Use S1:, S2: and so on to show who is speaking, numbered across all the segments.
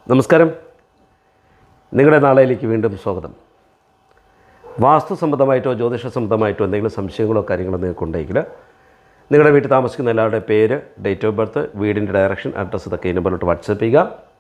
S1: നമസ്കാരം നിങ്ങളുടെ നാളെയിലേക്ക് വീണ്ടും സ്വാഗതം വാസ്തു സംബന്ധമായിട്ടോ ജ്യോതിഷ സംബന്ധമായിട്ടോ എന്തെങ്കിലും സംശയങ്ങളോ കാര്യങ്ങളോ നിങ്ങൾക്കുണ്ടെങ്കിൽ നിങ്ങളുടെ വീട്ടിൽ താമസിക്കുന്ന എല്ലാവരുടെ പേര് ഡേറ്റ് ഓഫ് ബർത്ത് വീടിൻ്റെ ഡയറക്ഷൻ അഡ്രസ്സ് ഇതൊക്കെ ഈ നമ്പറിലോട്ട് വാട്സപ്പ് ചെയ്യുക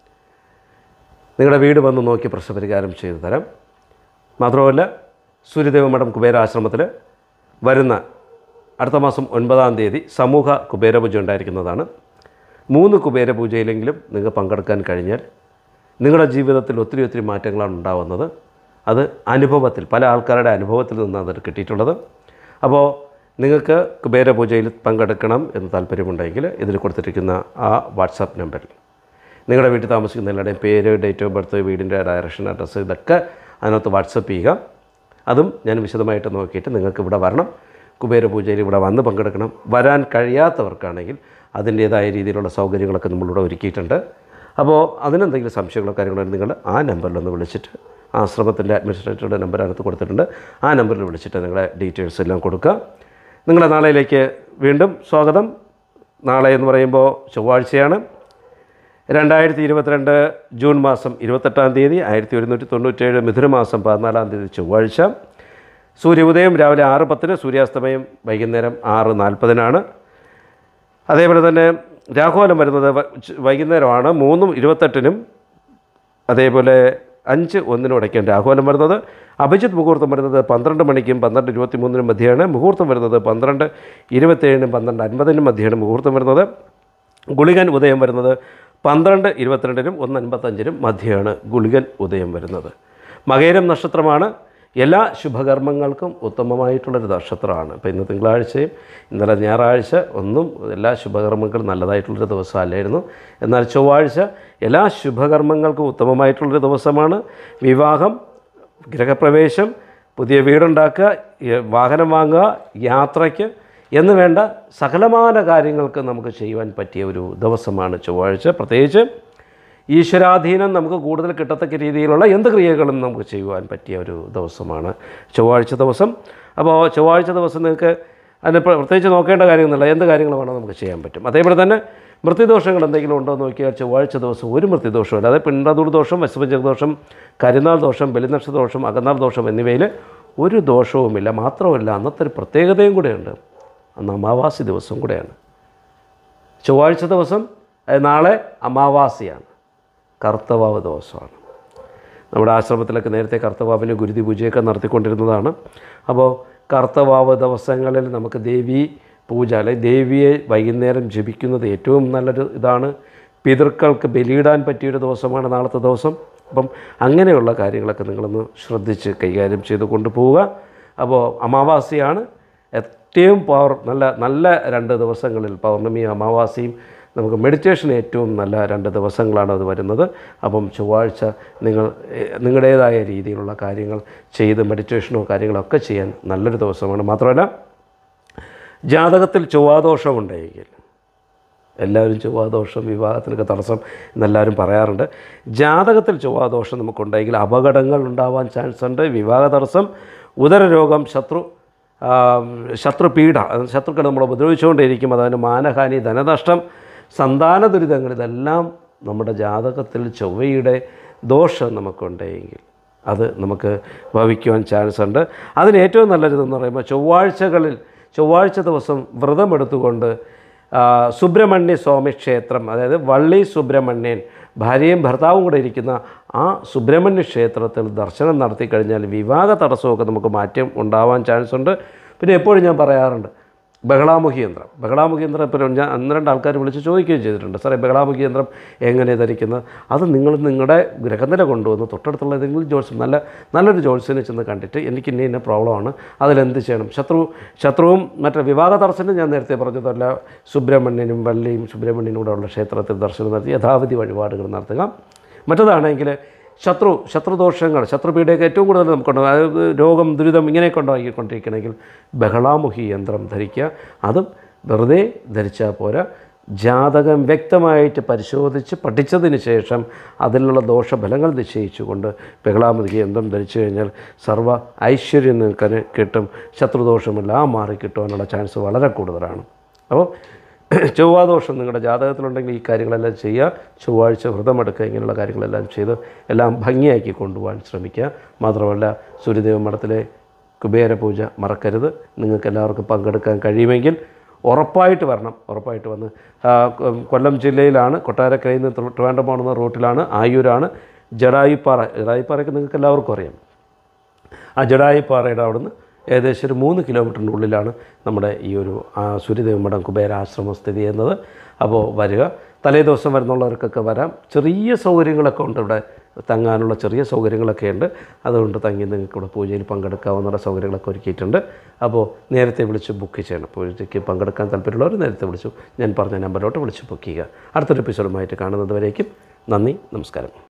S1: നിങ്ങളുടെ വീട് വന്ന് നോക്കി പ്രശ്നപരിഹാരം ചെയ്തു തരാം മാത്രമല്ല സൂര്യദേവ മഠം കുബേരാശ്രമത്തിൽ വരുന്ന അടുത്ത മാസം ഒൻപതാം തീയതി സമൂഹ കുബേരപൂജ ഉണ്ടായിരിക്കുന്നതാണ് മൂന്ന് കുബേരപൂജയിലെങ്കിലും നിങ്ങൾക്ക് പങ്കെടുക്കാൻ കഴിഞ്ഞാൽ നിങ്ങളുടെ ജീവിതത്തിൽ ഒത്തിരി ഒത്തിരി മാറ്റങ്ങളാണ് ഉണ്ടാവുന്നത് അത് അനുഭവത്തിൽ പല ആൾക്കാരുടെ അനുഭവത്തിൽ നിന്നാണ് അത് കിട്ടിയിട്ടുള്ളത് അപ്പോൾ നിങ്ങൾക്ക് കുബേരപൂജയിൽ പങ്കെടുക്കണം എന്ന് താല്പര്യമുണ്ടെങ്കിൽ ഇതിൽ കൊടുത്തിരിക്കുന്ന ആ വാട്സാപ്പ് നമ്പറിൽ നിങ്ങളുടെ വീട്ടിൽ താമസിക്കുന്ന എല്ലാവരുടെയും പേര് ഡേറ്റ് ഓഫ് ബർത്ത് വീടിൻ്റെ ഡയറക്ഷൻ അഡ്രസ്സ് ഇതൊക്കെ അതിനകത്ത് വാട്സപ്പ് ചെയ്യുക അതും ഞാൻ വിശദമായിട്ട് നോക്കിയിട്ട് നിങ്ങൾക്ക് ഇവിടെ വരണം കുബേരപൂജയിൽ ഇവിടെ വന്ന് പങ്കെടുക്കണം വരാൻ കഴിയാത്തവർക്കാണെങ്കിൽ അതിൻ്റേതായ രീതിയിലുള്ള സൗകര്യങ്ങളൊക്കെ നമ്മളിവിടെ ഒരുക്കിയിട്ടുണ്ട് അപ്പോൾ അതിനെന്തെങ്കിലും സംശയങ്ങളോ കാര്യങ്ങളോ നിങ്ങൾ ആ നമ്പറിലൊന്ന് വിളിച്ചിട്ട് ആശ്രമത്തിൻ്റെ അഡ്മിനിസ്ട്രേറ്ററുടെ നമ്പർ അടുത്ത് കൊടുത്തിട്ടുണ്ട് ആ നമ്പറിൽ വിളിച്ചിട്ട് നിങ്ങളുടെ ഡീറ്റെയിൽസ് എല്ലാം കൊടുക്കുക നിങ്ങളെ നാളെയിലേക്ക് വീണ്ടും സ്വാഗതം നാളെ എന്ന് പറയുമ്പോൾ ചൊവ്വാഴ്ചയാണ് രണ്ടായിരത്തി ഇരുപത്തിരണ്ട് ജൂൺ മാസം ഇരുപത്തെട്ടാം തീയതി ആയിരത്തി ഒരുന്നൂറ്റി തൊണ്ണൂറ്റേഴ് മിഥുനമാസം പതിനാലാം തീയതി ചൊവ്വാഴ്ച സൂര്യോദയം രാവിലെ ആറ് പത്തിന് സൂര്യാസ്തമയം വൈകുന്നേരം ആറ് നാൽപ്പതിനാണ് അതേപോലെ തന്നെ രാഹുലം വരുന്നത് വ- ഉച്ച- വൈകുന്നേരമാണ് മൂന്നും ഇരുപത്തെട്ടിനും അതേപോലെ അഞ്ച് ഒന്നിനും ഇടയ്ക്കാണ് രാഹുലം വരുന്നത് അഭിജിത്ത് മുഹൂർത്തം വരുന്നത് പന്ത്രണ്ട് മണിക്കും പന്ത്രണ്ട് ഇരുപത്തി മൂന്നിനും മധ്യയാണ് മുഹൂർത്തം വരുന്നത് പന്ത്രണ്ട് ഇരുപത്തേഴിനും പന്ത്രണ്ട് അൻപതിനും മധ്യയാണ് മുഹൂർത്തം വരുന്നത് ഗുളികൻ ഉദയം വരുന്നത് പന്ത്രണ്ട് ഇരുപത്തിരണ്ടിനും ഒന്ന് അൻപത്തഞ്ചിനും മധ്യയാണ് ഗുളികൻ ഉദയം വരുന്നത് മകേരം നക്ഷത്രമാണ് എല്ലാ ശുഭകർമ്മങ്ങൾക്കും ഉത്തമമായിട്ടുള്ളൊരു നക്ഷത്രമാണ് ഇപ്പോൾ ഇന്ന് തിങ്കളാഴ്ചയും ഇന്നലെ ഞായറാഴ്ച ഒന്നും എല്ലാ ശുഭകർമ്മങ്ങളും നല്ലതായിട്ടുള്ളൊരു ദിവസം അല്ലായിരുന്നു എന്നാൽ ചൊവ്വാഴ്ച എല്ലാ ശുഭകർമ്മങ്ങൾക്കും ഉത്തമമായിട്ടുള്ളൊരു ദിവസമാണ് വിവാഹം ഗൃഹപ്രവേശം പുതിയ വീടുണ്ടാക്കുക ഈ വാഹനം വാങ്ങുക യാത്രയ്ക്ക് എന്ന് വേണ്ട സകലമാന കാര്യങ്ങൾക്ക് നമുക്ക് ചെയ്യുവാൻ പറ്റിയ ഒരു ദിവസമാണ് ചൊവ്വാഴ്ച പ്രത്യേകിച്ച് ഈശ്വരാധീനം നമുക്ക് കൂടുതൽ കിട്ടത്തക്ക രീതിയിലുള്ള എന്ത് ക്രിയകളും നമുക്ക് ചെയ്യുവാൻ പറ്റിയ ഒരു ദിവസമാണ് ചൊവ്വാഴ്ച ദിവസം അപ്പോൾ ചൊവ്വാഴ്ച ദിവസം നിങ്ങൾക്ക് അതിന് പ്ര- പ്രത്യേകിച്ച് നോക്കേണ്ട കാര്യമൊന്നുമില്ല എന്ത് കാര്യങ്ങൾ വേണോ നമുക്ക് ചെയ്യാൻ പറ്റും അതേപോലെ തന്നെ മൃത്യുദോഷങ്ങൾ എന്തെങ്കിലും ഉണ്ടോ എന്ന് നോക്കിയാൽ ചൊവ്വാഴ്ച ദിവസം ഒരു മൃത്യുദോഷവും അല്ലാതെ പിണ്ടതൂർ ദോഷം വശുപഞ്ചക ദോഷം കരിനാൾ ദോഷം ബലിനക്ഷ ദോഷം അകന്നാൾ ദോഷം എന്നിവയിൽ ഒരു ദോഷവുമില്ല മാത്രമല്ല അന്നത്തെ ഒരു പ്രത്യേകതയും കൂടെയുണ്ട് അന്ന് അമാവാസി ദിവസം കൂടെയാണ് ചൊവ്വാഴ്ച ദിവസം അത് നാളെ അമാവാസിയാണ് കർത്തവാവ് ദിവസമാണ് നമ്മുടെ ആശ്രമത്തിലൊക്കെ നേരത്തെ കർത്തവാവിന് ഗുരുതി പൂജയൊക്കെ നടത്തിക്കൊണ്ടിരുന്നതാണ് അപ്പോൾ കർത്തവാവ് ദിവസങ്ങളിൽ നമുക്ക് ദേവി പൂജ അല്ലെങ്കിൽ ദേവിയെ വൈകുന്നേരം ജപിക്കുന്നത് ഏറ്റവും നല്ലൊരു ഇതാണ് പിതൃക്കൾക്ക് ബലിയിടാൻ പറ്റിയൊരു ദിവസമാണ് നാളത്തെ ദിവസം അപ്പം അങ്ങനെയുള്ള കാര്യങ്ങളൊക്കെ നിങ്ങളൊന്ന് ശ്രദ്ധിച്ച് കൈകാര്യം ചെയ്ത് കൊണ്ടുപോവുക അപ്പോൾ അമാവാസിയാണ് ഏറ്റവും പവർ നല്ല നല്ല രണ്ട് ദിവസങ്ങളിൽ പൗർണമിയും അമാവാസിയും നമുക്ക് മെഡിറ്റേഷൻ ഏറ്റവും നല്ല രണ്ട് ദിവസങ്ങളാണ് അത് വരുന്നത് അപ്പം ചൊവ്വാഴ്ച നിങ്ങൾ എ, നിങ്ങളുടേതായ രീതിയിലുള്ള കാര്യങ്ങൾ ചെയ്ത് മെഡിറ്റേഷനോ കാര്യങ്ങളൊക്കെ ചെയ്യാൻ നല്ലൊരു ദിവസമാണ് മാത്രമല്ല ജാതകത്തിൽ ചൊവ്വാദോഷമുണ്ടെങ്കിൽ എല്ലാവരും ചൊവ്വാദോഷം വിവാഹത്തിനൊക്കെ തടസ്സം എന്നെല്ലാവരും പറയാറുണ്ട് ജാതകത്തിൽ ചൊവ്വാദോഷം നമുക്കുണ്ടെങ്കിൽ അപകടങ്ങൾ ഉണ്ടാവാൻ ചാൻസ് ഉണ്ട് വിവാഹ തടസ്സം ഉദരരോഗം ശത്രു ആ, ശത്രുപീഡ അത് ശത്രുക്കൾ നമ്മൾ ഉപദ്രവിച്ചുകൊണ്ടേയിരിക്കും അതിന് മാനഹാനി ധനനഷ്ടം സന്താന ദുരിതങ്ങൾ ഇതെല്ലാം നമ്മുടെ ജാതകത്തിൽ ചൊവ്വയുടെ ദോഷം നമുക്കുണ്ടെങ്കിൽ അത് നമുക്ക് ഭവിക്കുവാൻ ചാൻസ് ഉണ്ട് അതിന് ഏറ്റവും നല്ലൊരിതെന്ന് പറയുമ്പോൾ ചൊവ്വാഴ്ചകളിൽ ചൊവ്വാഴ്ച ദിവസം വ്രതമെടുത്തുകൊണ്ട് ആ, സുബ്രഹ്മണ്യ സ്വാമി ക്ഷേത്രം അതായത് വള്ളി സുബ്രഹ്മണ്യൻ ഭാര്യയും ഭർത്താവും കൂടെ ഇരിക്കുന്ന ആ സുബ്രഹ്മണ്യ ക്ഷേത്രത്തിൽ ദർശനം നടത്തി കഴിഞ്ഞാൽ വിവാഹ തടസ്സമൊക്കെ നമുക്ക് മാറ്റം ഉണ്ടാവാൻ ചാൻസ് ഉണ്ട് പിന്നെ എപ്പോഴും ഞാൻ പറയാറുണ്ട് ബഹളാമുഖി യന്ത്രം ബഹളാമുഖി യന്ത്രം ഇപ്പോൾ ഞാൻ ഒന്ന് രണ്ട് ആൾക്കാർ വിളിച്ച് ചോദിക്കുകയും ചെയ്തിട്ടുണ്ട് സാറേ ബഹളാമുഖി യന്ത്രം എങ്ങനെ ധരിക്കുന്നത് അത് നിങ്ങൾ നിങ്ങളുടെ ഗ്രഹനില കൊണ്ടുവന്ന് തൊട്ടടുത്തുള്ള ഏതെങ്കിലും ജോത്സ്യം നല്ല നല്ലൊരു ജോത്സ്യനെ ചെന്ന് കണ്ടിട്ട് എനിക്ക് ഇന്ന ഇന്ന പ്രോബ്ലമാണ് അതിലെന്ത് ചെയ്യണം ശത്രു ശത്രുവും മറ്റേ വിവാഹ തടസ്സനും ഞാൻ നേരത്തെ പറഞ്ഞതല്ല സുബ്രഹ്മണ്യനും വള്ളിയും സുബ്രഹ്മണ്യനും കൂടെ ഉള്ള ക്ഷേത്രത്തിൽ ദർശനം നടത്തി യഥാവിധി വഴിപാടുകൾ നടത്തുക മറ്റതാണെങ്കിൽ ശത്രു ശത്രുദോഷങ്ങൾ ശത്രുപീഡയൊക്കെ ഏറ്റവും കൂടുതൽ നമുക്കുണ്ട് അതായത് രോഗം ദുരിതം ഇങ്ങനെയൊക്കെ ഉണ്ടാക്കിക്കൊണ്ടിരിക്കണമെങ്കിൽ ബഹളാമുഖി യന്ത്രം ധരിക്കുക അതും വെറുതെ ധരിച്ചാൽ പോരാ ജാതകം വ്യക്തമായിട്ട് പരിശോധിച്ച് പഠിച്ചതിന് ശേഷം അതിലുള്ള ദോഷഫലങ്ങൾ നിശ്ചയിച്ചുകൊണ്ട് ബഹളാമുഖി യന്ത്രം ധരിച്ചു കഴിഞ്ഞാൽ സർവ്വ ഐശ്വര്യം നിങ്ങൾക്ക് കിട്ടും ശത്രുദോഷമെല്ലാം മാറി കിട്ടുവാനുള്ള ചാൻസ് വളരെ കൂടുതലാണ് അപ്പോൾ ചൊവ്വാദോഷം നിങ്ങളുടെ ജാതകത്തിലുണ്ടെങ്കിൽ ഈ കാര്യങ്ങളെല്ലാം ചെയ്യുക ചൊവ്വാഴ്ച വ്രതമെടുക്കുക ഇങ്ങനെയുള്ള കാര്യങ്ങളെല്ലാം ചെയ്ത് എല്ലാം ഭംഗിയാക്കി കൊണ്ടുപോകാൻ ശ്രമിക്കുക മാത്രമല്ല സൂര്യദേവ മഠത്തിലെ കുബേര പൂജ മറക്കരുത് നിങ്ങൾക്ക് എല്ലാവർക്കും പങ്കെടുക്കാൻ കഴിയുമെങ്കിൽ ഉറപ്പായിട്ട് വരണം ഉറപ്പായിട്ട് വന്ന് ആ, കൊ- കൊല്ലം ജില്ലയിലാണ് കൊട്ടാരക്കരയിൽ നിന്ന് ത്രി- ട്രിവാൻഡ്രം പോകുന്ന റൂട്ടിലാണ് ആയൂരാണ് ജഡായിപ്പാറ ജഡായിപ്പാറയ്ക്ക് നിങ്ങൾക്ക് എല്ലാവർക്കും അറിയാം ആ ജഡായിപ്പാറയുടെ അവിടുന്ന് ഏകദേശം ഒരു മൂന്ന് കിലോമീറ്ററിൻ്റെ ഉള്ളിലാണ് നമ്മുടെ ഈ ഒരു ആ, സൂര്യദേവമഠം കുബേര ആശ്രമം സ്ഥിതി ചെയ്യുന്നത് അപ്പോൾ വരിക തലേ ദിവസം വരുന്നുള്ളവർക്കൊക്കെ വരാം ചെറിയ സൗകര്യങ്ങളൊക്കെ ഉണ്ട് ഇവിടെ തങ്ങാനുള്ള ചെറിയ സൗകര്യങ്ങളൊക്കെ ഉണ്ട് അതുകൊണ്ട് തങ്ങി നിങ്ങൾക്ക് ഇവിടെ പൂജയിൽ പങ്കെടുക്കാവുന്ന സൗകര്യങ്ങളൊക്കെ ഒരുക്കിയിട്ടുണ്ട് അപ്പോൾ നേരത്തെ വിളിച്ച് ബുക്ക് ചെയ്യണം പൂജയ്ക്ക് പങ്കെടുക്കാൻ താല്പര്യമുള്ളവർ നേരത്തെ വിളിച്ചു ഞാൻ പറഞ്ഞ നമ്പറിലോട്ട് വിളിച്ച് ബുക്ക് ചെയ്യുക അടുത്തൊരു എപ്പിസോഡുമായിട്ട് കാണുന്നത് വരേക്കും നന്ദി നമസ്കാരം